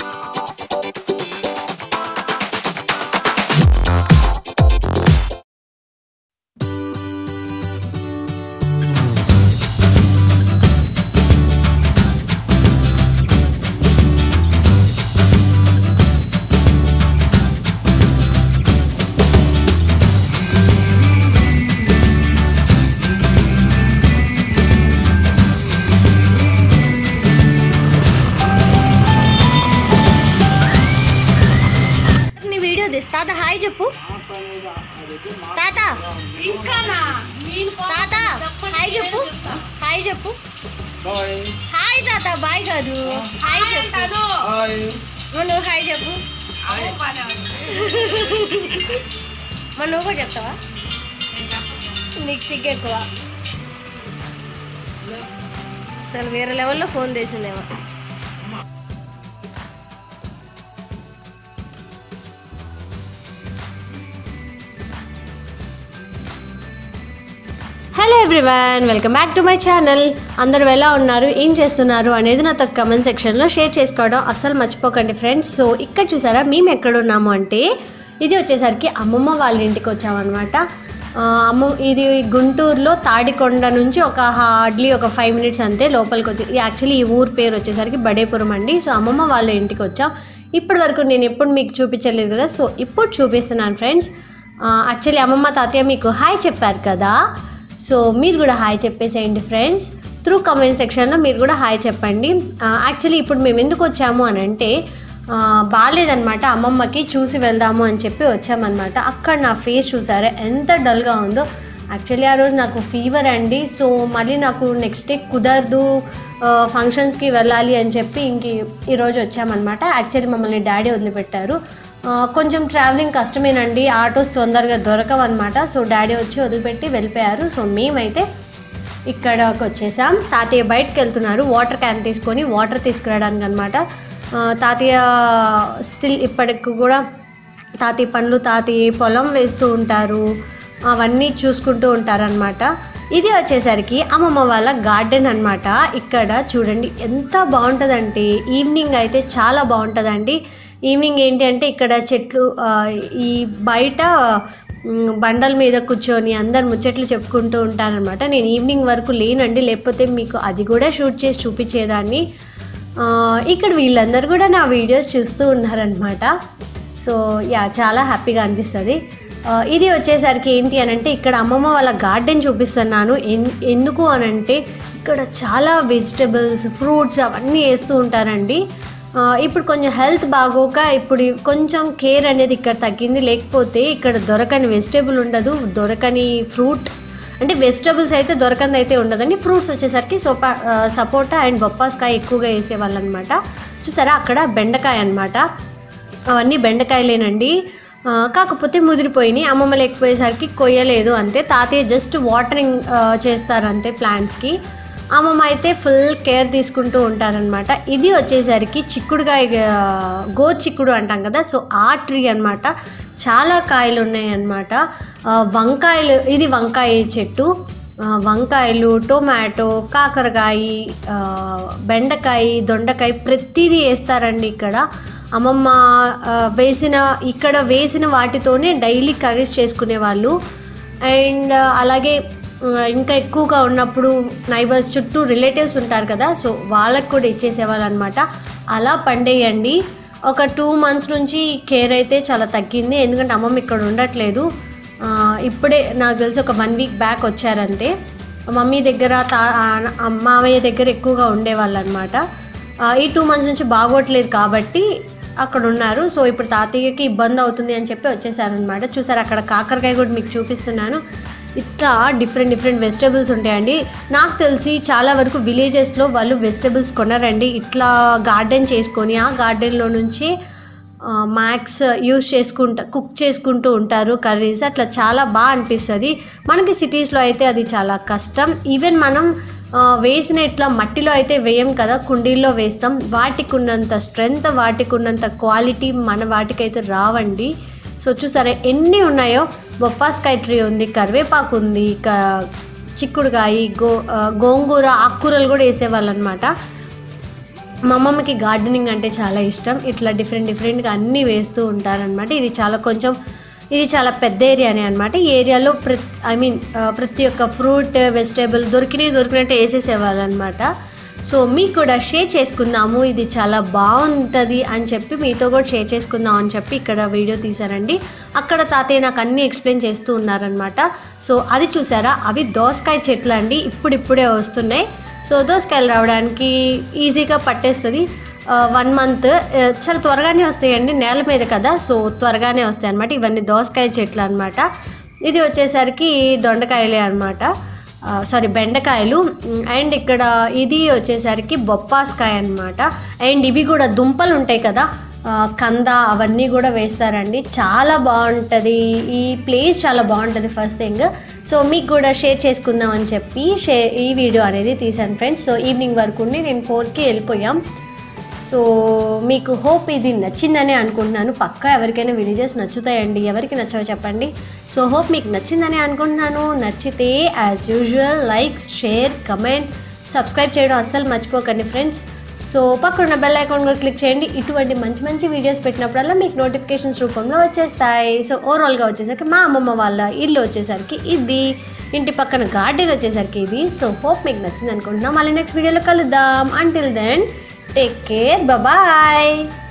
నీ వీడియో తీసి తాత హాయ్ చెప్పు తాత ఇంకానా నేను పో- తాత హాయ్ చెప్పు హాయ్ చెప్పు హాయ్ హాయ్ తాత బాయ్ కాదు హాయ్ చెప్పు కాదు. హాయ్ మరి నువ్వు హాయ్ చెప్పు అవ్వ పని ఉంది. మరి నువ్వు కూడా చెప్తావా నీకు సిగ్గు ఎక్కువ అసలు వేరే లెవెల్లో ఫోన్ చేసిందేమో hello everyone welcome back to my channel అందరూ ఎలా ఉన్నారు ఏం చేస్తున్నారు అనేది నాతో కమెంట్ సెక్షన్లో షేర్ చేసుకోవడం అస్సలు మర్చిపోకండి ఫ్రెండ్స్ సో ఇక్కడ చూసారా మేము ఎక్కడ ఉన్నాము అంటే ఇది వచ్చేసరికి అమ్మమ్మ వాళ్ళ ఇంటికి వచ్చామన్నమాట ఆ, అమ్మ ఇది గుంటూరులో తాడికొండ నుంచి ఒక హార్డ్లీ ఒక ఫైవ్ మినిట్స్ అంతే లోపలికి వచ్చి యాక్చువల్లీ ఈ ఊరు పేరు వచ్చేసరికి బడేపురం అండి సో అమ్మమ్మ వాళ్ళ ఇంటికి వచ్చాం ఇప్పటి వరకు నేను ఎప్పుడు మీకు చూపించలేదు కదా సో ఇప్పుడు చూపిస్తున్నాను ఫ్రెండ్స్ యాక్చువల్లీ అమ్మమ్మ తాతయ్య మీకు హాయ్ చెప్పారు కదా సో మీరు కూడా హాయ్ చెప్పేసేయండి ఫ్రెండ్స్ త్రూ కమెంట్ సెక్షన్లో మీరు కూడా హాయ్ చెప్పండి యాక్చువల్లీ ఇప్పుడు మేము ఎందుకు వచ్చాము అని అంటే ఆ, బాగాలేదన్నమాట అమ్మమ్మకి చూసి వెళ్దాము అని చెప్పి వచ్చామన్నమాట అక్కడ నా ఫేస్ చూసారా ఎంత డల్గా ఉందో యాక్చువల్లీ ఆ రోజు నాకు ఫీవర్ అండి సో మళ్ళీ నాకు నెక్స్ట్ డే కుదరదు ఫంక్షన్స్కి వెళ్ళాలి అని చెప్పి ఇంక ఈరోజు వచ్చామన్నమాట యాక్చువల్లీ మమ్మల్ని డాడీ వదిలిపెట్టారు ఆ, కొంచెం ట్రావెలింగ్ కష్టమేనండి ఆటోస్ తొందరగా దొరకవన్నమాట సో డాడీ వచ్చి వదిలిపెట్టి వెళ్ళిపోయారు సో మేమైతే ఇక్కడకి వచ్చేసాం తాతయ్య బయటకు వెళ్తున్నారు వాటర్ క్యాన్ తీసుకొని వాటర్ తీసుకురావడానికి అనమాట తాతయ్య స్టిల్ ఇప్పటికి కూడా తాతయ్య పనులు తాతయ్య పొలం వేస్తూ ఉంటారు అవన్నీ చూసుకుంటూ ఉంటారనమాట ఇది వచ్చేసరికి అమ్మమ్మ వాళ్ళ గార్డెన్ అన్నమాట ఇక్కడ చూడండి ఎంత బాగుంటుందంటే ఈవినింగ్ అయితే చాలా బాగుంటుందండి ఈవినింగ్ ఏంటి అంటే ఇక్కడ చెట్లు ఆ, ఈ బయట మ్, బండల మీద కూర్చొని అందరు ముచ్చట్లు చెప్పుకుంటూ ఉంటారనమాట నేను ఈవినింగ్ వరకు లేనండి లేకపోతే మీకు అది కూడా షూట్ చేసి చూపించేదాన్ని ఆ, ఇక్కడ వీళ్ళందరూ కూడా నా వీడియోస్ చూస్తూ ఉన్నారనమాట సో యా చాలా హ్యాపీగా అనిపిస్తుంది ఆ, ఇది వచ్చేసరికి ఏంటి అని అంటే ఇక్కడ అమ్మమ్మ వాళ్ళ గార్డెన్ చూపిస్తున్నాను ఎన్ ఎందుకు అని అంటే ఇక్కడ చాలా వెజిటబుల్స్ ఫ్రూట్స్ అవన్నీ వేస్తూ ఉంటారండి ఆ, ఇప్పుడు కొంచెం హెల్త్ బాగోక ఇప్పుడు ఈ కొంచెం కేర్ అనేది ఇక్కడ తగ్గింది లేకపోతే ఇక్కడ దొరకని వెజిటేబుల్ ఉండదు దొరకని ఫ్రూట్ అంటే వెజిటబుల్స్ అయితే దొరకంది అయితే ఉండదండి ఫ్రూట్స్ వచ్చేసరికి సోపా ఆ, సపోటా అండ్ బొప్పాస్కాయ ఎక్కువగా వేసేవాళ్ళు అనమాట చూసారా అక్కడ బెండకాయ అనమాట అవన్నీ బెండకాయలేనండి ఆ, కాకపోతే ముదిరిపోయినాయి అమ్మమ్మ లేకపోయేసరికి కొయ్యలేదు అంతే తాతయ్య జస్ట్ వాటరింగ్ ఆ, చేస్తారంతే ప్లాంట్స్కి అమ్మమ్మ అయితే ఫుల్ కేర్ తీసుకుంటూ ఉంటారనమాట ఇది వచ్చేసరికి చిక్కుడుకాయ ఆ, గో చిక్కుడు అంటాం కదా సో ఆ ట్రీ అనమాట చాలా కాయలు ఉన్నాయి అనమాట వంకాయలు ఇది వంకాయ చెట్టు ఆ, వంకాయలు టొమాటో కాకరకాయ ఆ, బెండకాయ దొండకాయ ప్రతిదీ వేస్తారండి ఇక్కడ అమ్మమ్మ ఆ, వేసిన ఇక్కడ వేసిన వాటితోనే డైలీ కర్రీస్ చేసుకునే వాళ్ళు అండ్ అలాగే ఆ, ఇంకా ఎక్కువగా ఉన్నప్పుడు నైబర్స్ చుట్టూ రిలేటివ్స్ ఉంటారు కదా సో వాళ్ళకు కూడా ఇచ్చేసేవాళ్ళు అనమాట అలా పండేయండి ఒక టూ మంత్స్ నుంచి కేర్ అయితే చాలా తగ్గింది ఎందుకంటే అమ్మమ్మ ఇక్కడ ఉండట్లేదు ఆ, ఇప్పుడే నాకు తెలిసి ఒక వన్ వీక్ బ్యాక్ వచ్చారంతే మమ్మీ దగ్గర తా ఆ, మామయ్య దగ్గర ఎక్కువగా ఉండేవాళ్ళు అనమాట ఈ టూ మంత్స్ నుంచి బాగోట్లేదు కాబట్టి అక్కడ ఉన్నారు సో ఇప్పుడు తాతయ్యకి ఇబ్బంది అవుతుంది అని చెప్పి వచ్చేసారనమాట చూసారు అక్కడ కాకరకాయ కూడా మీకు చూపిస్తున్నాను ఇట్లా డిఫరెంట్ డిఫరెంట్ వెజిటబుల్స్ ఉంటాయండి నాకు తెలిసి చాలా వరకు విలేజెస్లో వాళ్ళు వెజిటబుల్స్ కొనరండి ఇట్లా గార్డెన్ చేసుకొని ఆ గార్డెన్లో నుంచి మ్యాక్స్ యూస్ చేసుకుంటా కుక్ చేసుకుంటూ ఉంటారు కర్రీస్ అట్లా చాలా బాగా అనిపిస్తుంది మనకి సిటీస్లో అయితే అది చాలా కష్టం ఈవెన్ మనం ఆ, వేసిన ఇట్లా మట్టిలో అయితే వేయం కదా కుండీల్లో వేస్తాం వాటికి ఉన్నంత స్ట్రెంగ్త్ వాటికి ఉన్నంత క్వాలిటీ మన వాటికైతే రావండి సో చూసారా ఎన్ని ఉన్నాయో బొప్పాస్కాయ ట్రీ ఉంది కరివేపాకు ఉంది క చిక్కుడుకాయ గో ఆ, గోంగూర ఆకుకూరలు కూడా వేసేవాళ్ళు అనమాట మా అమ్మమ్మకి గార్డెనింగ్ అంటే చాలా ఇష్టం ఇట్లా డిఫరెంట్ డిఫరెంట్గా అన్నీ వేస్తూ ఉంటారనమాట ఇది చాలా కొంచెం ఇది చాలా పెద్ద ఏరియానే అనమాట ఈ ఏరియాలో ప్రతి ఐ మీన్ ప్రతి ఒక్క ఫ్రూట్ వెజిటేబుల్ దొరికినవి దొరికినట్టు వేసేసేవాళ్ళు అనమాట సో మీకు కూడా షేర్ చేసుకుందాము ఇది చాలా బాగుంటుంది అని చెప్పి మీతో కూడా షేర్ చేసుకుందాం అని చెప్పి ఇక్కడ వీడియో తీశానండి అక్కడ తాతయ్య నాకు అన్నీ ఎక్స్ప్లెయిన్ చేస్తూ ఉన్నారనమాట సో అది చూసారా అవి దోసకాయ చెట్లు అండి ఇప్పుడిప్పుడే వస్తున్నాయి సో దోసకాయలు రావడానికి ఈజీగా పట్టేస్తుంది వన్ మంత్ చాలా త్వరగానే వస్తాయండి నేల మీద కదా సో త్వరగానే వస్తాయి అనమాట ఇవన్నీ దోసకాయ చెట్లు అనమాట ఇది వచ్చేసరికి దొండకాయలే అనమాట సారీ బెండకాయలు మ్, అండ్ ఇక్కడ ఇది వచ్చేసరికి బొప్పాస్కాయ అనమాట అండ్ ఇవి కూడా దుంపలు ఉంటాయి కదా ఆ, కంద అవన్నీ కూడా వేస్తారండి చాలా బాగుంటుంది ఈ ప్లేస్ చాలా బాగుంటుంది ఫస్ట్ థింగ్ సో మీకు కూడా షేర్ చేసుకుందాం అని చెప్పి షే ఈ వీడియో అనేది తీశాను ఫ్రెండ్స్ సో ఈవినింగ్ వరకు ఉండి నేను ఫోర్కి వెళ్ళిపోయాం సో మీకు హోప్ ఇది నచ్చిందని అనుకుంటున్నాను పక్కా ఎవరికైనా విలేజెస్ నచ్చుతాయండి ఎవరికి నచ్చవో చెప్పండి సో హోప్ మీకు నచ్చిందని అనుకుంటున్నాను నచ్చితే as usual like share comment subscribe చేయడం అస్సలు మర్చిపోకండి ఫ్రెండ్స్ సో పక్కన బెల్ ఐకాన్ కూడా క్లిక్ చేయండి ఇటువంటి మంచి మంచి వీడియోస్ పెట్టినప్పుడల్లా మీకు నోటిఫికేషన్స్ రూపంలో వచ్చేస్తాయి సో ఓవరాల్గా వచ్చేసరికి మా అమ్మమ్మ వాళ్ళ ఇల్లు వచ్చేసరికి ఇది ఇంటి పక్కన గార్డెన్ వచ్చేసరికి ఇది సో హోప్ మీకు నచ్చింది అనుకుంటున్నాం మళ్ళీ నెక్స్ట్ వీడియోలో కలుద్దాం until then take care bye